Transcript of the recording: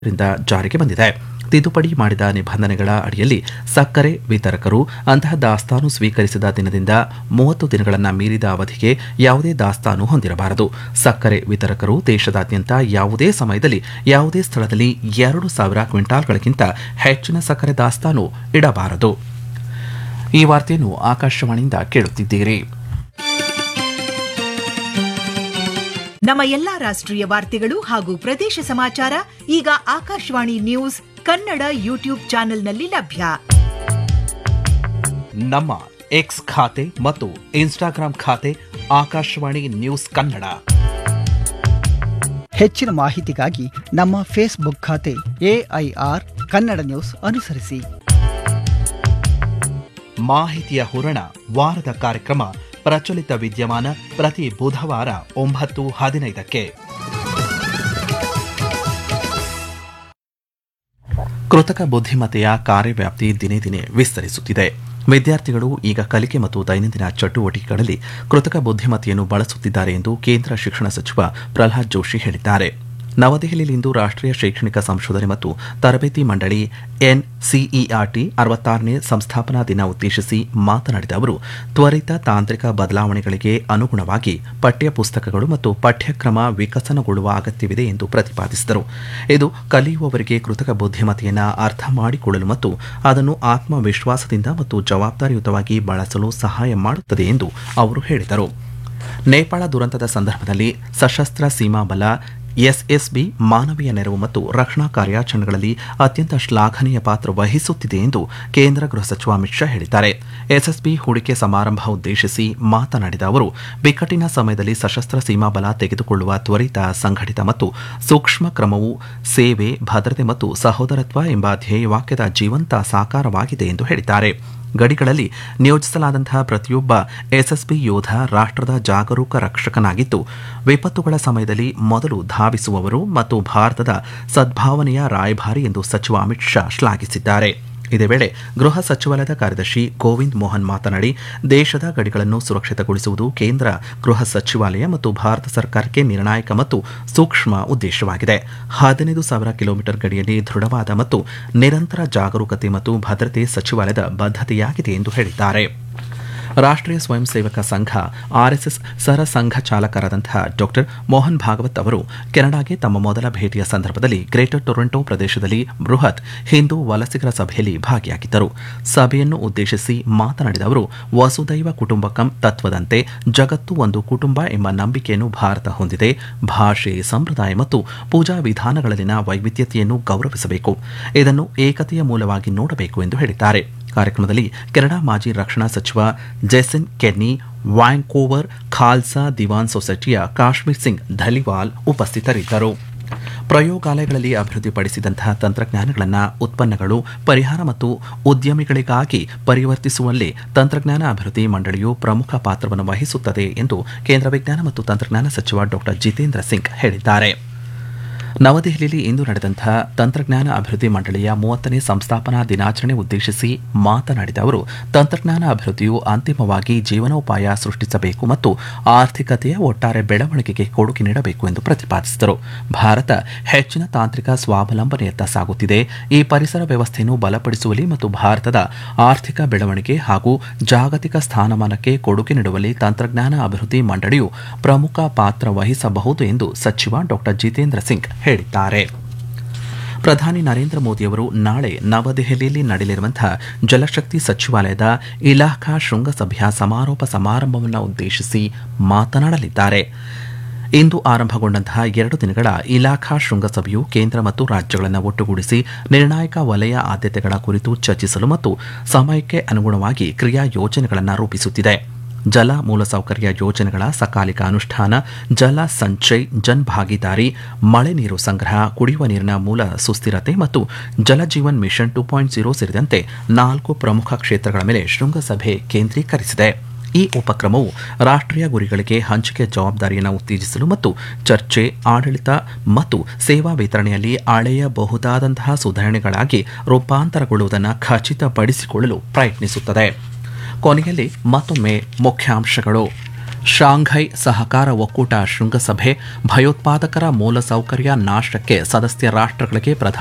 ರಿಂದ ಜಾರಿಗೆ ಬಂದಿದೆ ತಿದ್ದುಪಡಿ ಮಾಡಿದ ನಿಬಂಧನೆಗಳ ಅಡಿಯಲ್ಲಿ ಸಕ್ಕರೆ ವಿತರಕರು ಅಂತಹ ದಾಸ್ತಾನು ಸ್ವೀಕರಿಸಿದ ದಿನದಿಂದ ಮೂವತ್ತು ದಿನಗಳನ್ನು ಮೀರಿದ ಅವಧಿಗೆ ಯಾವುದೇ ದಾಸ್ತಾನು ಹೊಂದಿರಬಾರದು ಸಕ್ಕರೆ ವಿತರಕರು ದೇಶದಾದ್ಯಂತ ಯಾವುದೇ ಸಮಯದಲ್ಲಿ ಯಾವುದೇ ಸ್ಥಳದಲ್ಲಿ ಎರಡು ಸಾವಿರ ಕ್ವಿಂಟಾಲ್ಗಳಿಗಿಂತ ಹೆಚ್ಚಿನ ಸಕ್ಕರೆ ದಾಸ್ತಾನು ಇಡಬಾರದು ಈ ವಾರ್ತೆಯನ್ನು ಆಕಾಶವಾಣಿಯಿಂದ ಕೇಳುತ್ತಿದ್ದೀರಿ ನಮ್ಮ ಎಲ್ಲಾ ರಾಷ್ಟ್ರೀಯ ವಾರ್ತೆಗಳು ಹಾಗೂ ಪ್ರದೇಶ ಸಮಾಚಾರ ಈಗ ಆಕಾಶವಾಣಿ ನ್ಯೂಸ್ ಕನ್ನಡ ಯೂಟ್ಯೂಬ್ ಚಾನೆಲ್ನಲ್ಲಿ ಲಭ್ಯ ನಮ್ಮ ಎಕ್ಸ್ ಖಾತೆ ಮತ್ತು ಇನ್ಸ್ಟಾಗ್ರಾಂ ಖಾತೆ ಆಕಾಶವಾಣಿ ನ್ಯೂಸ್ ಕನ್ನಡ ಹೆಚ್ಚಿನ ಮಾಹಿತಿಗಾಗಿ ನಮ್ಮ ಫೇಸ್ಬುಕ್ ಖಾತೆ ಎಐಆರ್ ಕನ್ನಡ ನ್ಯೂಸ್ ಅನುಸರಿಸಿ ಮಾಹಿತಿಯ ಹೂರಣ ವಾರದ ಕಾರ್ಯಕ್ರಮ ಪ್ರಚಲಿತ ವಿದ್ಯಮಾನ ಪ್ರತಿ ಬುಧವಾರ ಒಂಬತ್ತು ಹದಿನೈದಕ್ಕೆ ಕೃತಕ ಬುದ್ಧಿಮತ್ತೆಯ ಕಾರ್ಯವ್ಯಾಪ್ತಿ ದಿನೇ ದಿನೇ ವಿಸ್ತರಿಸುತ್ತಿದೆ ವಿದ್ಯಾರ್ಥಿಗಳು ಈಗ ಕಲಿಕೆ ಮತ್ತು ದೈನಂದಿನ ಚಟುವಟಿಕೆಗಳಲ್ಲಿ ಕೃತಕ ಬುದ್ಧಿಮತ್ತೆಯನ್ನು ಬಳಸುತ್ತಿದ್ದಾರೆ ಎಂದು ಕೇಂದ್ರ ಶಿಕ್ಷಣ ಸಚಿವ ಪ್ರಹ್ಲಾದ್ ಜೋಶಿ ಹೇಳಿದ್ದಾರೆ ನವದೆಹಲಿಯಲ್ಲಿಂದು ರಾಷ್ಟ್ರೀಯ ಶೈಕ್ಷಣಿಕ ಸಂಶೋಧನೆ ಮತ್ತು ತರಬೇತಿ ಮಂಡಳಿ ಎನ್ಸಿಇಆರ್ಟಿ ಅರವತ್ತಾರನೇ ಸಂಸ್ಥಾಪನಾ ದಿನ ಉದ್ದೇಶಿಸಿ ಮಾತನಾಡಿದ ಅವರು ತ್ವರಿತ ತಾಂತ್ರಿಕ ಬದಲಾವಣೆಗಳಿಗೆ ಅನುಗುಣವಾಗಿ ಪಠ್ಯ ಪುಸ್ತಕಗಳು ಮತ್ತು ಪಠ್ಯಕ್ರಮ ವಿಕಸನಗೊಳ್ಳುವ ಅಗತ್ಯವಿದೆ ಎಂದು ಪ್ರತಿಪಾದಿಸಿದರು ಇದು ಕಲಿಯುವವರಿಗೆ ಕೃತಕ ಬುದ್ಧಿಮತ್ತೆಯನ್ನು ಅರ್ಥ ಮಾಡಿಕೊಳ್ಳಲು ಮತ್ತು ಅದನ್ನು ಆತ್ಮವಿಶ್ವಾಸದಿಂದ ಮತ್ತು ಜವಾಬ್ದಾರಿಯುತವಾಗಿ ಬಳಸಲು ಸಹಾಯ ಮಾಡುತ್ತದೆ ಎಂದು ಅವರು ಹೇಳಿದರು ನೇಪಾಳ ದುರಂತದ ಸಂದರ್ಭದಲ್ಲಿ ಸಶಸ್ತ್ರ ಸೀಮಾ ಬಲ ಎಸ್ಎಸ್ಬಿ ಮಾನವೀಯ ನೆರವು ಮತ್ತು ರಕ್ಷಣಾ ಕಾರ್ಯಾಚರಣೆಗಳಲ್ಲಿ ಅತ್ಯಂತ ಶ್ಲಾಘನೀಯ ಪಾತ್ರ ವಹಿಸುತ್ತಿದೆ ಎಂದು ಕೇಂದ್ರ ಗೃಹ ಸಚಿವ ಅಮಿತ್ ಶಾ ಹೇಳಿದ್ದಾರೆ ಎಸ್ಎಸ್ಬಿ ಹೂಡಿಕೆ ಸಮಾರಂಭ ಉದ್ದೇಶಿಸಿ ಮಾತನಾಡಿದ ಅವರು ಬಿಕ್ಕಟ್ಟಿನ ಸಮಯದಲ್ಲಿ ಸಶಸ್ತ್ರ ಸೀಮಾ ಬಲ ತೆಗೆದುಕೊಳ್ಳುವ ತ್ವರಿತ ಸಂಘಟಿತ ಮತ್ತು ಸೂಕ್ಷ್ಮ ಕ್ರಮವು ಸೇವೆ ಭದ್ರತೆ ಮತ್ತು ಸಹೋದರತ್ವ ಎಂಬ ಧ್ಯೇಯವಾಕ್ಯದ ಜೀವಂತ ಸಾಕಾರವಾಗಿದೆ ಎಂದು ಹೇಳಿದ್ದಾರೆ ಗಡಿಗಳಲ್ಲಿ ನಿಯೋಜಿಸಲಾದಂತಹ ಪ್ರತಿಯೊಬ್ಬ ಎಸ್ಎಸ್ಬಿ ಯೋಧ ರಾಷ್ಟ್ರದ ಜಾಗರೂಕ ರಕ್ಷಕನಾಗಿದ್ದು ವಿಪತ್ತುಗಳ ಸಮಯದಲ್ಲಿ ಮೊದಲು ಧಾವಿಸುವವರು ಮತ್ತು ಭಾರತದ ಸದ್ಭಾವನೆಯ ರಾಯಭಾರಿ ಎಂದು ಸಚಿವ ಅಮಿತ್ ಶಾ ಶ್ಲಾಘಿಸಿದ್ದಾರೆ ಇದೇ ವೇಳೆ ಗೃಹ ಸಚಿವಾಲಯದ ಕಾರ್ಯದರ್ಶಿ ಗೋವಿಂದ್ ಮೋಹನ್ ಮಾತನಾಡಿ ದೇಶದ ಗಡಿಗಳನ್ನು ಸುರಕ್ಷಿತಗೊಳಿಸುವುದು ಕೇಂದ್ರ ಗೃಹ ಸಚಿವಾಲಯ ಮತ್ತು ಭಾರತ ಸರ್ಕಾರಕ್ಕೆ ನಿರ್ಣಾಯಕ ಮತ್ತು ಸೂಕ್ಷ್ಮ ಉದ್ದೇಶವಾಗಿದೆ ಹದಿನೈದು ಸಾವಿರ ಕಿಲೋಮೀಟರ್ ಗಡಿಯಲ್ಲಿ ದೃಢವಾದ ಮತ್ತು ನಿರಂತರ ಜಾಗರೂಕತೆ ಮತ್ತು ಭದ್ರತೆ ಸಚಿವಾಲಯದ ಬದ್ಧತೆಯಾಗಿದೆ ಎಂದು ಹೇಳಿದ್ದಾರೆ ರಾಷ್ಟ್ರೀಯ ಸ್ವಯಂ ಸೇವಕ ಸಂಘ ಆರ್ಎಸ್ಎಸ್ ಸರ ಸಂಘ ಚಾಲಕರಾದಂತಹ ಡಾಕ್ಟರ್ ಮೋಹನ್ ಭಾಗವತ್ ಅವರು ಕೆನಡಾಗೆ ತಮ್ಮ ಮೊದಲ ಭೇಟಿಯ ಸಂದರ್ಭದಲ್ಲಿ ಗ್ರೇಟರ್ ಟೊರೊಂಟೊ ಪ್ರದೇಶದಲ್ಲಿ ಬೃಹತ್ ಹಿಂದೂ ವಲಸಿಗರ ಸಭೆಯಲ್ಲಿ ಭಾಗಿಯಾಗಿದ್ದರು ಸಭೆಯನ್ನು ಉದ್ದೇಶಿಸಿ ಮಾತನಾಡಿದ ಅವರು ವಸುದೈವ ಕುಟುಂಬಕಂ ತತ್ವದಂತೆ ಜಗತ್ತು ಒಂದು ಕುಟುಂಬ ಎಂಬ ನಂಬಿಕೆಯನ್ನು ಭಾರತ ಹೊಂದಿದೆ ಭಾಷೆ ಸಂಪ್ರದಾಯ ಮತ್ತು ಪೂಜಾ ವಿಧಾನಗಳಲ್ಲಿನ ವೈವಿಧ್ಯತೆಯನ್ನು ಗೌರವಿಸಬೇಕು ಇದನ್ನು ಏಕತೆಯ ಮೂಲವಾಗಿ ನೋಡಬೇಕು ಎಂದು ಹೇಳಿದ್ದಾರೆ ಕಾರ್ಯಕ್ರಮದಲ್ಲಿ ಕೆನಡಾ ಮಾಜಿ ರಕ್ಷಣಾ ಸಚಿವ Jason Kenney Vancouver Khalsa Diwan ಸೊಸೈಟಿಯ ಕಾಶ್ಮೀರ್ ಸಿಂಗ್ ಧಲಿವಾಲ್ ಉಪಸ್ಥಿತರಿದ್ದರು ಪ್ರಯೋಗಾಲಯಗಳಲ್ಲಿ ಅಭಿವೃದ್ಧಿಪಡಿಸಿದಂತಹ ತಂತ್ರಜ್ಞಾನಗಳನ್ನು ಉತ್ಪನ್ನಗಳು ಪರಿಹಾರ ಮತ್ತು ಉದ್ಯಮಿಗಳಿಗಾಗಿ ಪರಿವರ್ತಿಸುವಲ್ಲಿ ತಂತ್ರಜ್ಞಾನ ಅಭಿವೃದ್ಧಿ ಮಂಡಳಿಯು ಪ್ರಮುಖ ಪಾತ್ರವನ್ನು ವಹಿಸುತ್ತದೆ ಎಂದು ಕೇಂದ್ರ ವಿಜ್ಞಾನ ಮತ್ತು ತಂತ್ರಜ್ಞಾನ ಸಚಿವ ಡಾ ಜಿತೇಂದ್ರ ಸಿಂಗ್ ಹೇಳಿದ್ದಾರೆ ನವದೆಹಲಿಯಲ್ಲಿ ಇಂದು ನಡೆದಂತಹ ತಂತ್ರಜ್ಞಾನ ಅಭಿವೃದ್ಧಿ ಮಂಡಳಿಯ ಮೂವತ್ತನೇ ಸಂಸ್ಥಾಪನಾ ದಿನಾಚರಣೆ ಉದ್ದೇಶಿಸಿ ಮಾತನಾಡಿದ ಅವರು ತಂತ್ರಜ್ಞಾನ ಅಭಿವೃದ್ಧಿಯು ಅಂತಿಮವಾಗಿ ಜೀವನೋಪಾಯ ಸೃಷ್ಟಿಸಬೇಕು ಮತ್ತು ಆರ್ಥಿಕತೆಯ ಒಟ್ಟಾರೆ ಬೆಳವಣಿಗೆಗೆ ಕೊಡುಗೆ ನೀಡಬೇಕು ಎಂದು ಪ್ರತಿಪಾದಿಸಿದರು ಭಾರತ ಹೆಚ್ಚಿನ ತಾಂತ್ರಿಕ ಸ್ವಾವಲಂಬನೆಯತ್ತ ಸಾಗುತ್ತಿದೆ ಈ ಪರಿಸರ ವ್ಯವಸ್ಥೆಯನ್ನು ಬಲಪಡಿಸುವಲ್ಲಿ ಮತ್ತು ಭಾರತದ ಆರ್ಥಿಕ ಬೆಳವಣಿಗೆ ಹಾಗೂ ಜಾಗತಿಕ ಸ್ಥಾನಮಾನಕ್ಕೆ ಕೊಡುಗೆ ನೀಡುವಲ್ಲಿ ತಂತ್ರಜ್ಞಾನ ಅಭಿವೃದ್ಧಿ ಮಂಡಳಿಯು ಪ್ರಮುಖ ಪಾತ್ರ ವಹಿಸಬಹುದು ಎಂದು ಸಚಿವ ಡಾ ಜಿತೇಂದ್ರ ಸಿಂಗ್ ಹೇಳಿದ್ದಾರೆ ಪ್ರಧಾನಿ ನರೇಂದ್ರ ಮೋದಿಯವರು ನಾಳೆ ನವದೆಹಲಿಯಲ್ಲಿ ನಡೆಯಲಿರುವಂತಹ ಜಲಶಕ್ತಿ ಸಚಿವಾಲಯದ ಇಲಾಖಾ ಶೃಂಗಸಭೆಯ ಸಮಾರೋಪ ಸಮಾರಂಭವನ್ನು ಉದ್ದೇಶಿಸಿ ಮಾತನಾಡಲಿದ್ದಾರೆ ಇಂದು ಆರಂಭಗೊಂಡಂತಹ ಎರಡು ದಿನಗಳ ಇಲಾಖಾ ಶೃಂಗಸಭೆಯು ಕೇಂದ್ರ ಮತ್ತು ರಾಜ್ಯಗಳನ್ನು ಒಟ್ಟುಗೂಡಿಸಿ ನಿರ್ಣಾಯಕ ವಲಯ ಆದ್ಯತೆಗಳ ಕುರಿತು ಚರ್ಚಿಸಲು ಮತ್ತು ಸಮಯಕ್ಕೆ ಅನುಗುಣವಾಗಿ ಕ್ರಿಯಾ ಯೋಜನೆಗಳನ್ನು ರೂಪಿಸುತ್ತಿದೆ ಜಲ ಮೂಲಸೌಕರ್ಯ ಯೋಜನೆಗಳ ಸಕಾಲಿಕ ಅನುಷ್ಠಾನ ಜಲ ಸಂಚಯ್ ಜನ್ ಭಾಗಿದಾರಿ ಮಳೆ ನೀರು ಸಂಗ್ರಹ ಕುಡಿಯುವ ನೀರಿನ ಮೂಲ ಸುಸ್ಥಿರತೆ ಮತ್ತು Jaljeevan mission two point zero ಸೇರಿದಂತೆ ನಾಲ್ಕು ಪ್ರಮುಖ ಕ್ಷೇತ್ರಗಳ ಮೇಲೆ ಶೃಂಗಸಭೆ ಕೇಂದ್ರೀಕರಿಸಿದೆ ಈ ಉಪಕ್ರಮವು ರಾಷ್ಟ್ರೀಯ ಗುರಿಗಳಿಗೆ ಹಂಚಿಕೆ ಜವಾಬ್ದಾರಿಯನ್ನು ಉತ್ತೇಜಿಸಲು ಮತ್ತು ಚರ್ಚೆ ಆಡಳಿತ ಮತ್ತು ಸೇವಾ ವಿತರಣೆಯಲ್ಲಿ ಅಳೆಯಬಹುದಾದಂತಹ ಸುಧಾರಣೆಗಳಾಗಿ ರೂಪಾಂತರಗೊಳ್ಳುವುದನ್ನು ಖಚಿತಪಡಿಸಿಕೊಳ್ಳಲು ಪ್ರಯತ್ನಿಸುತ್ತದೆ ಕೊನೆಯಲ್ಲಿ ಮತ್ತೊಮ್ಮೆ ಮುಖ್ಯಾಂಶಗಳು ಶಾಂಘೈ ಸಹಕಾರ ಒಕ್ಕೂಟ ಶೃಂಗಸಭೆ ಭಯೋತ್ಪಾದಕರ ಮೂಲಸೌಕರ್ಯ ನಾಶಕ್ಕೆ ಸದಸ್ಯ ರಾಷ್ಟ್ರಗಳಿಗೆ ಪ್ರಧಾನ